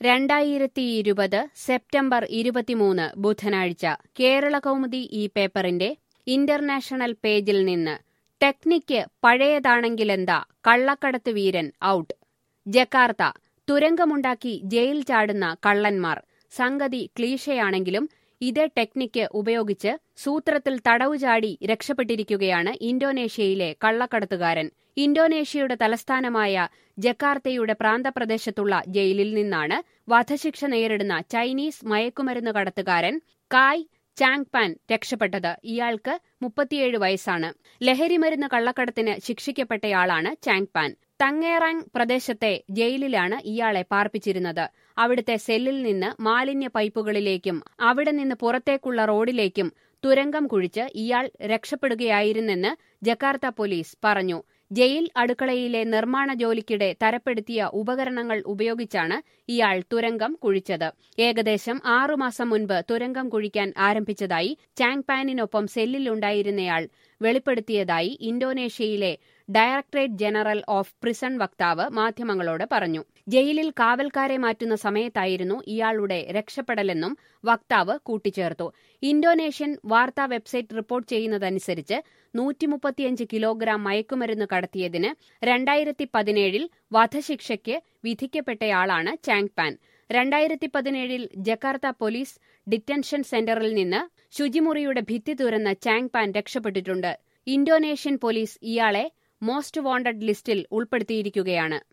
രണ്ടായിരത്തി ഇരുപത് സെപ്റ്റംബർ ഇരുപത്തിമൂന്ന് ബുധനാഴ്ച കേരള കൗമുദി ഈ പേപ്പറിന്റെ ഇന്റർനാഷണൽ പേജിൽ നിന്ന് ടെക്നിക്ക് പഴയതാണെങ്കിലെന്താ കള്ളക്കടത്ത് വീരൻ ഔട്ട് ജക്കാർത്ത തുരങ്കമുണ്ടാക്കി ജയിൽ ചാടുന്ന കള്ളന്മാർ സംഗതി ക്ലീശയാണെങ്കിലും ഇതേ ടെക്നിക്ക് ഉപയോഗിച്ച് സൂത്രത്തിൽ തടവു ചാടി രക്ഷപ്പെട്ടിരിക്കുകയാണ് ഇന്തോനേഷ്യയിലെ കള്ളക്കടത്തുകാരൻ ഇന്തോനേഷ്യയുടെ തലസ്ഥാനമായ ജക്കാർത്തയുടെ പ്രാന്തപ്രദേശത്തുള്ള ജയിലിൽ നിന്നാണ് വധശിക്ഷ നേരിടുന്ന ചൈനീസ് മയക്കുമരുന്ന് കടത്തുകാരൻ കായ് ചാങ്പാൻ രക്ഷപ്പെട്ടത് ഇയാൾക്ക് മുപ്പത്തിയേഴ് വയസ്സാണ് ലഹരിമരുന്ന് കള്ളക്കടത്തിന് ശിക്ഷിക്കപ്പെട്ടയാളാണ് ചാങ്പാൻ തങ്ങേറാങ് പ്രദേശത്തെ ജയിലിലാണ് ഇയാളെ പാർപ്പിച്ചിരുന്നത് അവിടുത്തെ സെല്ലിൽ നിന്ന് മാലിന്യ പൈപ്പുകളിലേക്കും അവിടെ നിന്ന് പുറത്തേക്കുള്ള റോഡിലേക്കും തുരങ്കം കുഴിച്ച് ഇയാൾ രക്ഷപ്പെടുകയായിരുന്നെന്ന് ജക്കാർത്ത പോലീസ് പറഞ്ഞു ജയിൽ അടുക്കളയിലെ നിർമ്മാണ ജോലിക്കിടെ തരപ്പെടുത്തിയ ഉപകരണങ്ങൾ ഉപയോഗിച്ചാണ് ഇയാൾ തുരങ്കം കുഴിച്ചത് ഏകദേശം ആറുമാസം മുൻപ് തുരങ്കം കുഴിക്കാൻ ആരംഭിച്ചതായി ചാങ്പാനിനൊപ്പം സെല്ലിലുണ്ടായിരുന്നയാൾ വെളിപ്പെടുത്തിയതായി ഇന്തോനേഷ്യയിലെ ഡയറക്ടറേറ്റ് ജനറൽ ഓഫ് പ്രിസൺ വക്താവ് മാധ്യമങ്ങളോട് പറഞ്ഞു ജയിലിൽ കാവൽക്കാരെ മാറ്റുന്ന സമയത്തായിരുന്നു ഇയാളുടെ രക്ഷപ്പെടലെന്നും വക്താവ് കൂട്ടിച്ചേർത്തു ഇന്തോനേഷ്യൻ വാർത്താ വെബ്സൈറ്റ് റിപ്പോർട്ട് ചെയ്യുന്നതനുസരിച്ച് നൂറ്റിമുപ്പത്തിയഞ്ച് കിലോഗ്രാം മയക്കുമരുന്ന് കടത്തിയതിന് രണ്ടായിരത്തി പതിനേഴിൽ വധശിക്ഷയ്ക്ക് വിധിക്കപ്പെട്ടയാളാണ് ചാങ്പാൻ രണ്ടായിരത്തി പതിനേഴിൽ ജക്കാർത്ത പോലീസ് ഡിറ്റൻഷൻ സെന്ററിൽ നിന്ന് ശുചിമുറിയുടെ ഭിത്തി തുറന്ന് ചാങ്പാൻ രക്ഷപ്പെട്ടിട്ടുണ്ട് ഇന്തോനേഷ്യൻ പോലീസ് ഇയാളെ മോസ്റ്റ് വാണ്ടഡ് ലിസ്റ്റിൽ ഉൾപ്പെടുത്തിയിരിക്കുകയാണ്